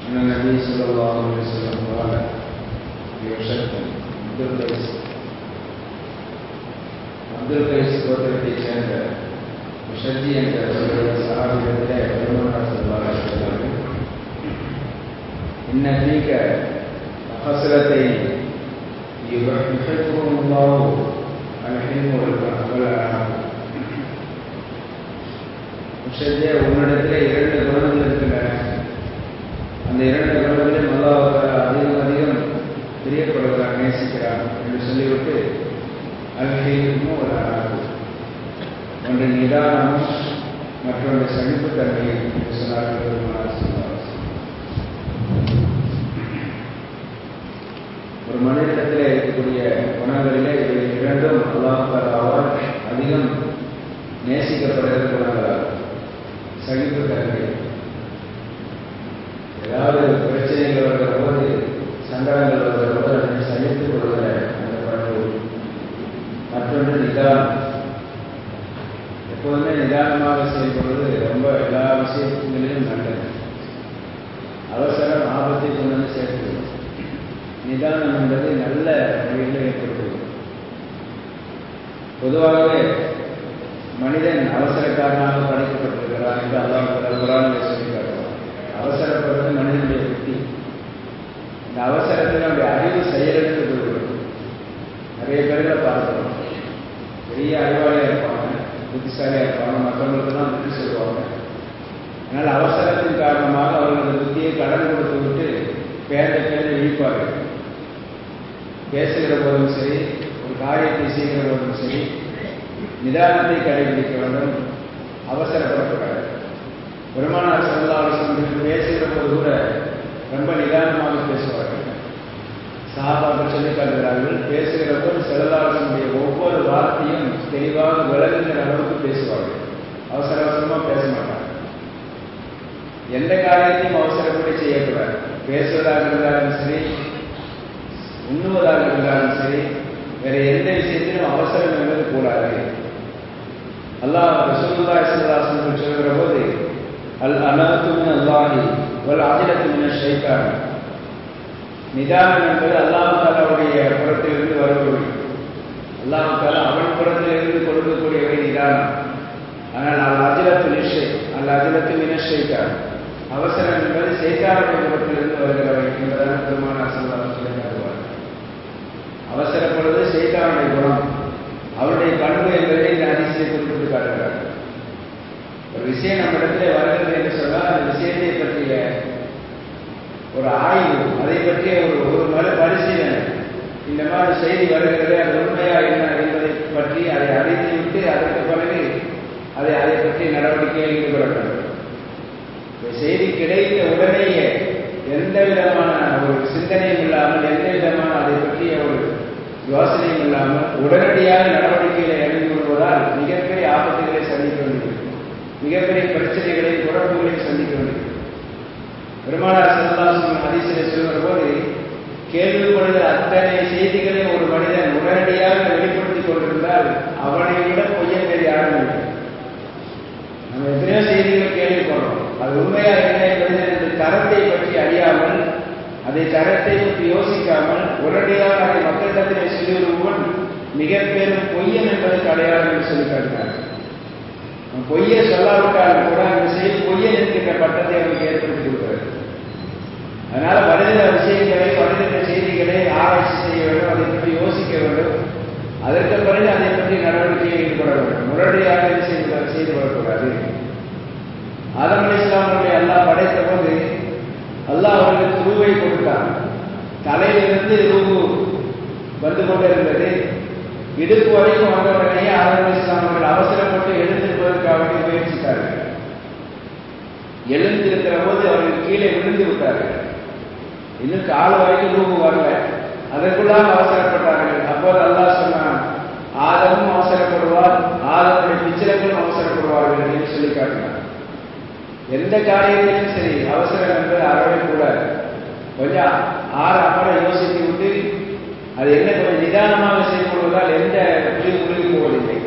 أن النبي صلى الله عليه وسلم قال يشد عبد القيس عبد القيس கோத்திரத்தைச் சேர்ந்த முஷஜி என்ற ஒரு சகாபிடத்திலே பெருமானார் சொல்வார்கள் சொன்னார்கள் இன்ன ஃபீக ஹஸ்ரத்தை يحبهم الله الحلم والأنام முஷஜே உன்னிடத்திலே இரண்டு குணங்கள் இருக்கின்றன அந்த இரண்டு குணங்களையும் அல்லாஹ் அதிகம் அதிகம் பிரியப்படுகிறான் நேசிக்கிறான் என்று சொல்லிவிட்டு அல்ஹீமும் ஒரு அனாகு ஒன்று நிதானமும் மற்றொன்று சகிப்புத்தன்மையும் என்று சொன்னார்கள் பெருமானார் சொன்னார் ஒரு மனிதனிடத்தில் இருக்கக்கூடிய குணங்களிலே இவை இரண்டும் அல்லாஹாலாவால் அதிகம் நேசிக்கப்படுகிற குணங்களாகும் சகிப்புத்தன்மை ஏதாவது பிரச்சனைகள் வருகிற போது சங்கடங்கள் வருகிற போது அதனை சகித்துக் கொள்கிற அந்த பண்பு மற்றொன்று நிதானம் எப்போதுமே நிதானமாக செயல்படுவது ரொம்ப எல்லா விஷயங்களிலும் நல்லது அவசரம் ஆபத்தை கொண்டு வந்து சேர்த்துவிடும் நிதானம் என்பது நல்ல வழியில் ஏற்படுத்துவது பொதுவாகவே மனிதன் அவசரக்காரனாக படைக்கப்பட்டிருக்கிறான் என்று அல்லாஹ் குரானில் சொல்லி காட்டுவான் அவசரப்படுறது மனிதனுடைய புத்தி இந்த அவசரத்தில் நம்முடைய அறிவு செயலுக்கு போய்விடும் நிறைய பேர்களை பார்க்கிறோம் பெரிய அறிவாளியாக இருப்பாங்க புத்திசாலியாக இருப்பாங்க மற்றவங்களுக்கெல்லாம் புத்தி சொல்லுவாங்க அதனால் அவசரத்தின் காரணமாக அவர்களது புத்தியை கடன் கொடுத்து விட்டு பேர பேர இழிப்பார்கள் பேசுகிற போதும் சரி ஒரு காரியத்தை செய்கிற போதும் சரி நிதானத்தை கடைபிடிக்க வேண்டும் அவசரப்படக்கூடாது பெருமானார் செல்லாவசம் பேசுகிற போது கூட ரொம்ப நிதானமாக பேசுவார்கள் சாபாக்கள் சொல்லி காட்டுகிறார்கள் பேசுகிற போது செல்லாவசனுடைய ஒவ்வொரு வார்த்தையும் தெளிவாக விளங்குகிற அளவுக்கு பேசுவார்கள் அவசர அவசரமாக பேச மாட்டாங்க எந்த காரியத்தையும் அவசரப்பட்டு செய்யக்கூடாது பேசுவதாக இருந்தாலும் சரி உண்ணுவதாக இருந்தாலும் சரி வேற எந்த விஷயத்திலும் அவசரம் என்பது கூடாது அல்லாஹ் ரசூலுல்லா இஸ்லாசன் சொல்கிற போது அல் அனத்துமின் அல்லாஹி வல் அஜிலத்துமின ஷைத்தான் நிதானம் என்பது அல்லாஹ் தாலாவுடைய புறத்திலிருந்து வரக்கூடிய அல்லாஹ் தாலா அவன் புறத்திலிருந்து கொடுக்கக்கூடியவை நிதானம் ஆனால் அல் அஜிலத்து நிஷை அல் அஜிலத்து மினஷைத்தான் அவசரம் என்பது சைத்தானுடைய புறத்திலிருந்து வருகிறவை என்பதான பெருமானார் செல்வார் சொல்லி காட்டுவார் அவசரப்படுவது சைத்தானுடைய குணம் அவருடைய பண்பு என்பதை இந்த அதிசயை குறிப்பிட்டு காட்டுகிறார் ஒரு விஷயம் நம்ம இடத்துல வருகிறது என்று சொன்னால் அந்த விஷயத்தை பற்றிய ஒரு ஆய்வு அதை பற்றிய ஒரு ஒரு மறு பரிசீலனை இந்த மாதிரி செய்தி வருகிறது அது உண்மையா என்ன என்பதை பற்றி அதை அறிந்து விட்டு அதற்கு பிறகு அதை அதை பற்றி நடவடிக்கையில் ஈடுபட வேண்டும் செய்தி கிடைத்த உடனேயே எந்த விதமான ஒரு சிந்தனையும் இல்லாமல் எந்த விதமான அதை பற்றிய ஒரு யோசனையும் இல்லாமல் உடனடியாக நடவடிக்கைகளை இறங்கி கொள்வதால் மிகப்பெரிய ஆபத்துகளை சந்திக்க வேண்டியிருக்கும் மிகப்பெரிய பிரச்சனைகளை குழப்பங்களையும் சந்திக்க வேண்டியிருக்கும் பெருமானார் செல்லாசன் அதிசய சொல்கிற போது கேள்விப்படுகிற அத்தனை செய்திகளை ஒரு மனிதன் உடனடியாக வெளிப்படுத்திக் கொண்டிருந்தால் அவனை விட பொய்யன் வேறு யாரும் இல்லை நம்ம எத்தனையோ செய்திகளை கேள்விப்படுறோம் அது உண்மையா என்ன என்பது தரத்தை பற்றி அறியாமல் அதை தரத்தை பற்றி யோசிக்காமல் உடனடியாக அதை மக்களிடத்திலே சொல்லிவிடுவன் மிக பெரும் பொய்யன் என்பதற்கு அடையாளம் என்று சொல்லி காட்டினார் பொய்யை சொல்லாவிட்டாலும் கூட அந்த செய்தி பொய்யன் என்கின்ற பட்டத்தை அவருக்கு ஏற்படுத்தி கொடுக்கிறது அதனால வருகிற விஷயங்களை வருகிற செய்திகளை ஆராய்ச்சி செய்ய வேண்டும் அதை பற்றி யோசிக்க வேண்டும் அதற்கு பிறகு அதை பற்றி நடவடிக்கையில் ஈடுபட வேண்டும் முரடியாக செய்து செய்து வரக்கூடாது ஆதம் அலி இஸ்லாமுடைய அல்லாஹ் படைத்த போது அல்லாஹ் அவர்களுக்கு ரூவை கொடுத்தான் தலையிலிருந்து ரூபு வந்து கொண்டிருந்தது இடுப்பு வரைக்கும் வந்த உடனே ஆதம் அலி இஸ்லாம் அவர்கள் அவசரப்பட்டு எழுந்திருப்பதற்காக முயற்சித்தார்கள் எழுந்திருக்கிற போது அவர்கள் கீழே விழுந்து விட்டார்கள் இன்னும் கால வரைக்கும் ரூபு வரல அதற்குள்ளாக அவசரப்பட்டார்கள் அப்போது அல்லாஹ் சொன்னான் ஆதமும் அவசரப்படுவார் ஆதமுடைய பிச்சரங்களும் அவசரப்படுவார்கள் என்று சொல்லி காட்டினார் எந்த காரியத்திலும் சரி அவசரம் என்பது அறவே கூடாது கொஞ்சம் ஆற அமர யோசித்து விட்டு அது என்ன கொஞ்சம் நிதானமாக செயல்படுவதால் எந்த முடிவு முடிவு போவதில்லை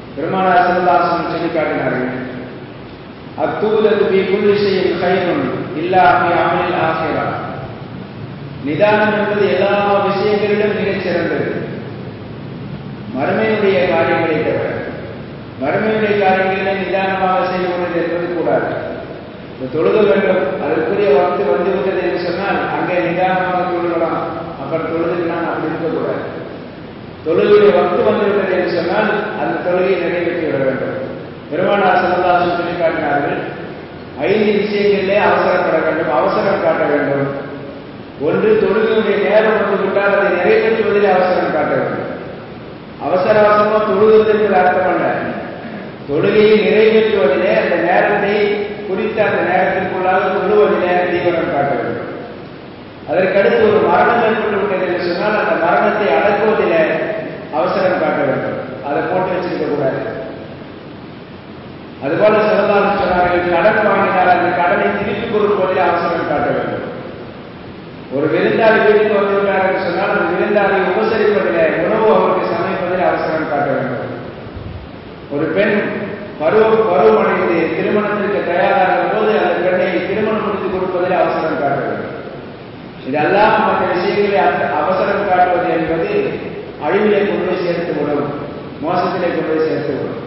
பெருமானார் சிவதாசன் சொல்லி காட்டினார்கள் அத்தூதத்து பி குல்லி செய்யும் கைரும் இல்லா அப்படி அமலில் ஆசிரா நிதானம் என்பது எல்லா விஷயங்களிலும் மிகச் சிறந்தது மறுமையுடைய காரியங்களை தவிர மறுமையுடைய காரியங்களை நிதானமாக செய்வது என்பது கூடாது இந்த தொழுக வேண்டும் அதற்குரிய வக்து வந்து விட்டது என்று சொன்னால் அங்கே நிதானமாக தொழுகலாம் அப்புறம் தொழுதுக்கு நான் அப்படி இருக்கக்கூடாது தொழுகையுடைய வக்து வந்து விட்டது என்று சொன்னால் அந்த தொழுகையை நிறைவேற்றி விட வேண்டும் பெருமானார் சிறந்தாசம் சொல்லி காட்டினார்கள் ஐந்து விஷயங்களிலே அவசரப்பட வேண்டும் அவசரம் காட்ட வேண்டும் ஒன்று தொழுகையுடைய நேரம் வந்து விட்டால் அதை நிறைவேற்றுவதில் அவசரம் காட்ட வேண்டும் அவசர அவசரமா தொழுகிறது என்பது அர்த்தம் அல்ல தொழுகையை நிறைவேற்றுவதிலே அந்த நேரத்தை குறித்த அந்த நேரத்திற்குள்ளாக தொழுவதிலே தீவிரம் காட்ட வேண்டும் அதற்கடுத்து ஒரு மரணம் ஏற்பட்டு விட்டது என்று சொன்னால் அந்த மரணத்தை அடக்குவதிலே அவசரம் காட்ட வேண்டும் அதை போட்டு வச்சிருக்க கூடாது அதுபோல சிறந்தாலும் சொன்னார்கள் கடன் வாங்கினால் அந்த கடனை திருப்பி கொடுப்பதிலே அவசரம் காட்ட வேண்டும் ஒரு விருந்தாளி வீட்டுக்கு வந்துவிட்டார் என்று சொன்னால் அந்த விருந்தாளி உபசரிப்பதிலே உணவு அவருக்கு சமைப்பதில் அவசரம் காட்ட வேண்டும் ஒரு பெண் பருவ பருவமடைந்து திருமணத்திற்கு தயாராகிற போது அந்த பெண்ணை திருமணம் முடித்து கொடுப்பதில் அவசரம் காட்ட வேண்டும் இதெல்லாம் மற்ற விஷயங்களை அவசரம் காட்டுவது என்பது அழிவிலே கொண்டு போய் சேர்த்து விடும் மோசத்திலே கொண்டு போய் சேர்த்து விடும்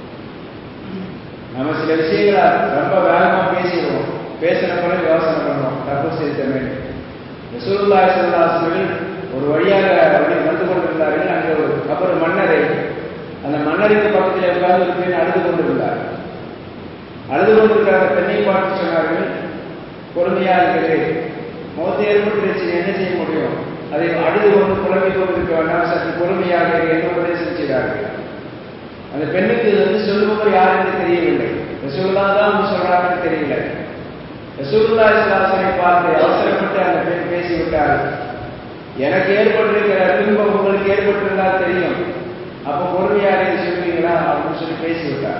நம்ம சில விஷயங்களை ரொம்ப வேகமா பேசிடுவோம் பேசின பிறகு யோசனை பண்ணுவோம் தப்பு செய்தமே ரசூலுல்லாஹி ஸல்லல்லாஹு ஒரு வழியாக அப்படி வந்து கொண்டிருந்தார்கள் அங்கே ஒரு கபர் மன்னரை அந்த மன்னருக்கு பக்கத்தில் உட்கார்ந்து ஒரு பெண் அழுது கொண்டிருந்தார் அழுது கொண்டிருக்கிற அந்த பெண்ணை பார்த்து சொன்னார்கள் பொறுமையா இருக்கிறது முகத்தை ஏற்பட்டுருச்சு என்ன செய்ய முடியும் அதை அழுது கொண்டு புலம்பிக் கொண்டிருக்க வேண்டாம் சற்று பொறுமையாக என்று உபதேசம் செய்தார்கள் அந்த பெண்ணுக்கு இது வந்து சொல்லுபவர் யார் என்று தெரியவில்லை ரசூல்லா தான் சொல்றாங்கன்னு தெரியல ரசூல்லா இஸ்லாசனை பார்த்து அவசரப்பட்டு அந்த பெண் பேசிவிட்டார் எனக்கு ஏற்பட்டிருக்கிற துன்பம் உங்களுக்கு ஏற்பட்டிருந்தால் தெரியும் அப்ப பொறுமையாக இதை சொல்லுவீங்களா அப்படின்னு சொல்லி பேசிவிட்டார்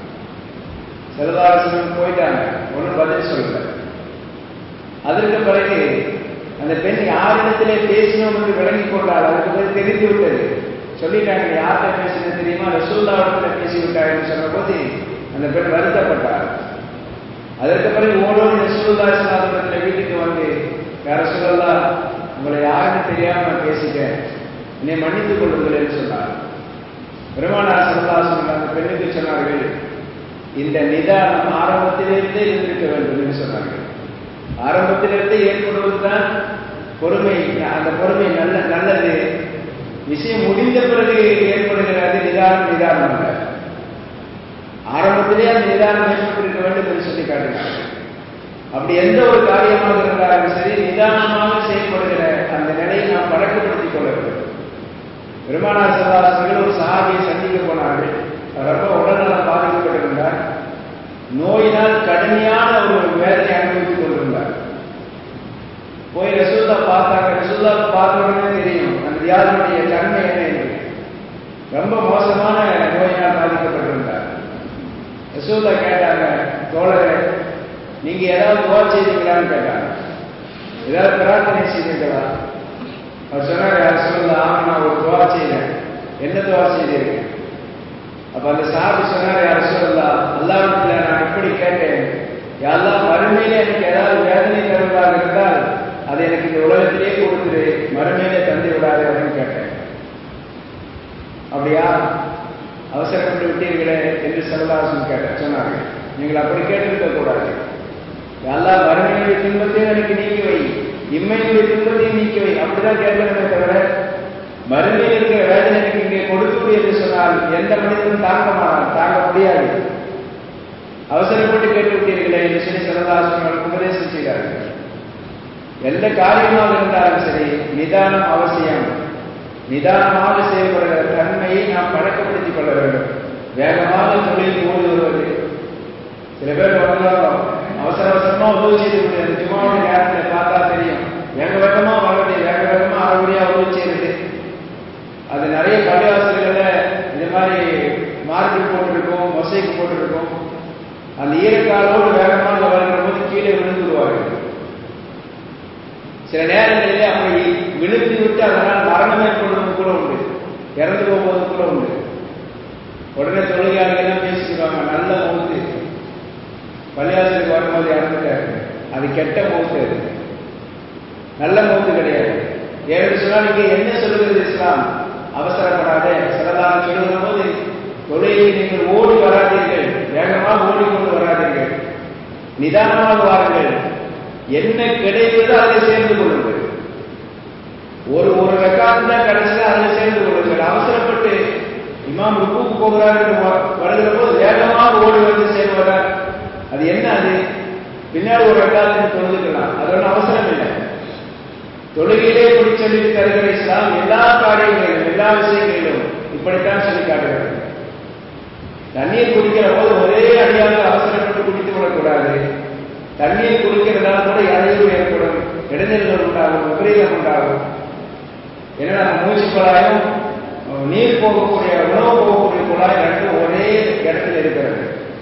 செல்வாரசனம் போயிட்டாங்க ஒன்றும் பதில் சொல்லல அதற்கு பிறகு அந்த பெண் யாரிடத்திலே பேசினோம் என்று விளங்கிக் கொண்டால் அதுக்கு பிறகு தெரிந்து விட்டது சொல்லிட்டாங்க யார்கிட்ட பேசினது தெரியுமா ரசூல்லாவிடத்துல பேசிவிட்டார் என்று சொன்ன போது அந்த பெண் வருத்தப்பட்டார் அதற்கு பிறகு ஓடோடு ரசூல்லா இஸ்லாமிடத்துல வீட்டுக்கு வந்து யார சொல்லலா உங்களை யாருன்னு தெரியாம நான் பேசிட்டேன் என்னை மன்னித்துக் கொள்ளுங்கள் என்று சொன்னார் பெருமானார் சொல்லா சொன்ன அந்த பெண்ணுக்கு சொன்னார்கள் இந்த நிதானம் ஆரம்பத்திலிருந்தே இருந்திருக்க வேண்டும் என்று சொன்னார்கள் ஆரம்பத்திலிருந்தே ஏற்படுவதுதான் பொறுமை அந்த பொறுமை நல்ல நல்லது விஷயம் முடிந்த பிறகு ஏற்படுகிறது நிதானம் நிதானம் அல்ல ஆரம்பத்திலே அந்த நிதானம் ஏற்பட்டிருக்க வேண்டும் என்று சொல்லி காட்டினார் அப்படி எந்த ஒரு காரியமாக இருந்தாலும் சரி நிதானமாக செயல்படுகிற அந்த நிலையை நாம் பழக்கப்படுத்திக் கொள்ள வேண்டும் பெருமானார் சல்லாசர்கள் ஒரு சாதியை சந்திக்க போனார்கள் ரொம்ப உடல்நலம் பாதிக்கப்பட்டிருந்தார் நோயினால் கடுமையான ஒரு வேதனை அனுபவித்துக் கொண்டிருந்தார் போய் ரசூல்லா பார்த்தாங்க ரசூல்லா பார்த்த உடனே தெரியும் அந்த வியாதியுடைய தன்மை என்ன என்று ரொம்ப மோசமான நோயினால் பாதிக்கப்பட்டிருந்தார் ரசூல்லா கேட்டாங்க தோழரே நீங்க ஏதாவது துவா செய்தீங்களான்னு கேட்டாங்க ஏதாவது பிரார்த்தனை செய்தீங்களா அவர் சொன்னார் யார் சொல்லல ஆமா நான் ஒரு துவா செய்தேன் என்ன துவா செய்தீங்க அப்ப அந்த சாபி சொன்னார் யார் சொல்லலாம் அல்லாவிடத்துல நான் எப்படி கேட்டேன் யாரெல்லாம் மறுமையில எனக்கு ஏதாவது வேதனை தருவதாக இருந்தால் அதை எனக்கு இந்த உலகத்திலே கொடுத்துரு மறுமையிலே தந்து விடாது அப்படின்னு கேட்டேன் அப்படியா அவசரப்பட்டு விட்டீர்களே என்று செல்வதாசன் கேட்ட சொன்னார்கள் நீங்கள் அப்படி கேட்டிருக்க கூடாது எல்லாம் மறுமையுடைய துன்பத்தையும் எனக்கு நீக்கி வை இம்மையுடைய துன்பத்தையும் நீக்கி வை அப்படிதான் கேட்கணுமே தவிர மறுமையில் இருக்கிற வேதனை எனக்கு இங்கே கொடுத்து என்று சொன்னால் எந்த மனிதனும் தாங்க மாட்டான் தாங்க முடியாது அவசரப்பட்டு கேட்டு விட்டீர்களே என்று சொல்லி சிறந்தாசன் உபதேசம் செய்தார்கள் எந்த காரியமாக இருந்தாலும் சரி நிதானம் அவசியம் நிதானமாக செயல்படுகிற தன்மையை நாம் பழக்கப்படுத்திக் கொள்ள வேண்டும் வேகமாக தொழில் ஓடி வருவது சில பேர் வந்தாலும் அவசர அவசரமா உதவி செய்து விடுறது ஜுமாவுடைய நேரத்தில் பார்த்தா தெரியும் வேக வேகமா வர்றது வேக வேகமா அறகுடியா உதவி செய்யறது அது நிறைய பள்ளிவாசல்கள்ல இந்த மாதிரி மார்பிள் போட்டிருக்கும் மொசைக்கு போட்டிருக்கும் அந்த ஈரக்காலோடு வேகமாக வருகிற போது கீழே விழுந்துருவார்கள் சில நேரங்களிலே அப்படி விழுந்து விட்டு அதனால் மரணம் ஏற்படுவது கூட உண்டு இறந்து போவது கூட உண்டு உடனே தொழிலாளிகள் பேசிக்கிறாங்க நல்ல மௌத்து பள்ளியாசலுக்கு வரும்போது இறந்துட்டாரு அது அது கெட்ட மௌத்து அது நல்ல மௌத்து கிடையாது ஏன்னு சொன்னால் நீங்க என்ன சொல்லுகிறது இஸ்லாம் அவசரப்படாத சிறதாக சொல்லுகிற போது தொழிலை நீங்கள் ஓடி வராதீர்கள் வேகமாக ஓடிக்கொண்டு வராதீர்கள் நிதானமாக வாருங்கள் என்ன கிடைக்கிறதோ அதை சேர்ந்து கொள்ளுங்கள் ஒரு ஒரு ரெக்கார்டு தான் கிடைச்சதா அதில் சேர்ந்து கொள்ளுங்கள் அவசரப்பட்டு இமாம் ருக்குக்கு போகிறார் என்று வருகிற போது வேகமாக ஓடி வந்து சேர்வதார் அது என்ன அது பின்னாடி ஒரு ரெக்கார்டு தொழுதுக்கலாம் அது ஒன்றும் அவசரம் இல்லை தொழுகையிலே இப்படி சொல்லி தருகிற இஸ்லாம் எல்லா காரியங்களிலும் எல்லா விஷயங்களிலும் இப்படித்தான் சொல்லி காட்டுகிறது தண்ணீர் குடிக்கிற போது ஒரே அடியாக அவசரப்பட்டு குடித்து விடக்கூடாது தண்ணீர் குடிக்கிறதால கூட இடையூறு ஏற்படும் இடைஞ்சல்கள் உண்டாகும் விபரீதம் உண்டாகும் ஏன்னா நம்ம மூச்சு குழாயும் நீர் போகக்கூடிய உணவு போகக்கூடிய குழாய் ரெண்டும் ஒரே இடத்துல இருக்கிறது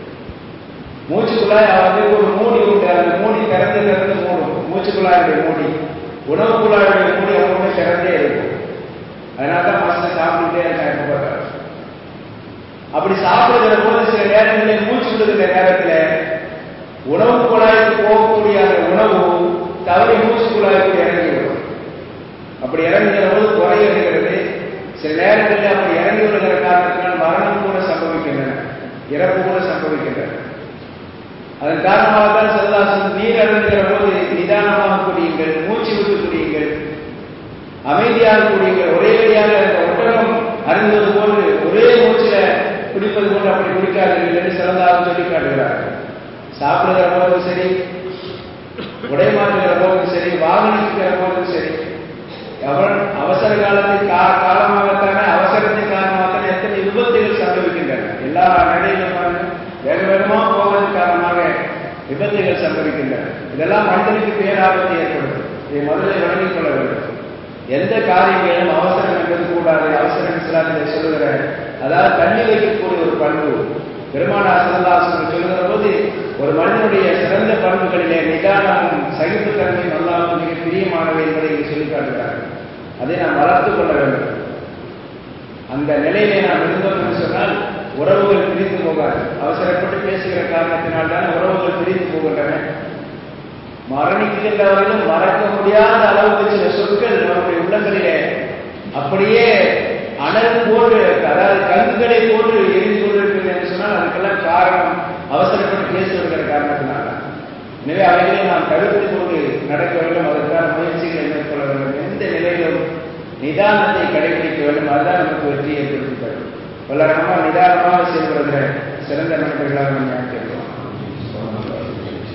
மூச்சு குழாய் வந்து ஒரு மூடி உண்டு அந்த மூடி திறந்து திறந்து மூடும் மூச்சு குழாயுடைய மூடி உணவு குழாயுடைய மூடி எப்பவுமே திறந்தே இருக்கும் அதனால தான் மனசு சாப்பிட்டுட்டே இருக்காங்க அப்படி சாப்பிடுகிற போது சில நேரங்களில் மூச்சு விடுகிற நேரத்தில் உணவு குழாய்க்கு போகக்கூடிய அந்த உணவு தவறி மூச்சு குழாய்க்கு இறங்கிவிடும் அப்படி இறங்குகிற போது குறையிடுகிறது சில நேரங்களில் அப்படி இறங்கி விடுகிற காரணத்தினால் மரணம் கூட சம்பவிக்கின்றன இறப்பு கூட சம்பவிக்கின்றன அதன் காரணமாக தான் செல்லாசன் நீர் அருந்துகிற போது நிதானமாக குடியுங்கள் மூச்சு விட்டு குடியுங்கள் அமைதியாக குடியுங்கள் ஒரே வழியாக அந்த ஒட்டகம் அருந்துவது போன்று ஒரே மூச்சில குடிப்பது போன்று அப்படி குடிக்காதீர்கள் என்று சிறந்தாக சொல்லி காட்டுகிறார்கள் சாப்பிடுகிற போதும் சரி உடை மாற்றுகிற போதும் சரி வாகனிக்கிற போதும் சரி அவன் அவசர காலத்தில் கா காலமாகத்தானே அவசரத்தின் காரணமாகத்தானே எத்தனை விபத்துகள் சம்பவிக்கின்றன எல்லா நிலையிலும் வேக வேகமாக போவதன் காரணமாக விபத்துகள் சம்பவிக்கின்றன இதெல்லாம் மனிதனுக்கு பேராபத்தை ஏற்படுத்தும் இதை முதலில் வழங்கிக் கொள்ள வேண்டும் எந்த காரியங்களிலும் அவசரம் என்பது கூடாது அவசரம் இஸ்லாமியை சொல்லுகிற அதாவது தண்ணி வைக்கக்கூடிய ஒரு பண்பு பெருமானா சிறந்தாசனம் சொல்லுகிற போது ஒரு மனிதனுடைய சிறந்த பண்புகளிலே நிதானமும் சகிப்புத்தன்மையும் அல்லாமல் மிக பிரியமானவை என்பதை இங்கு சொல்லி காட்டுகிறார்கள் அதை நாம் வளர்த்துக் கொள்ள வேண்டும் அந்த நிலையிலே நாம் இருந்தோம் என்று சொன்னால் உறவுகள் பிரிந்து போகாது அவசரப்பட்டு பேசுகிற காரணத்தினால் தானே உறவுகள் பிரிந்து போகின்றன மரணிக்கின்றவர்களும் மறக்க முடியாத அளவுக்கு சில சொற்கள் நம்முடைய உள்ளங்களிலே அப்படியே அனல் போன்று அதாவது கங்குகளை போன்று எரிந்து கொண்டிருக்கிறது என்று சொன்னால் அதுக்கெல்லாம் காரணம் அவசரப்பட்டு பேசி வருகிற காரணத்தினால எனவே அவைகளை நாம் தவிர்த்து கொண்டு நடக்க வேண்டும் அதற்கான முயற்சிகளை மேற்கொள்ள வேண்டும் எந்த நிலையிலும் நிதானத்தை கடைபிடிக்க வேண்டும் அதுதான் நமக்கு வெற்றி ஏற்படுத்தி தரும் வல்லரமாக நிதானமாக செயல்படுகிற சிறந்த நண்பர்களாக நம்ம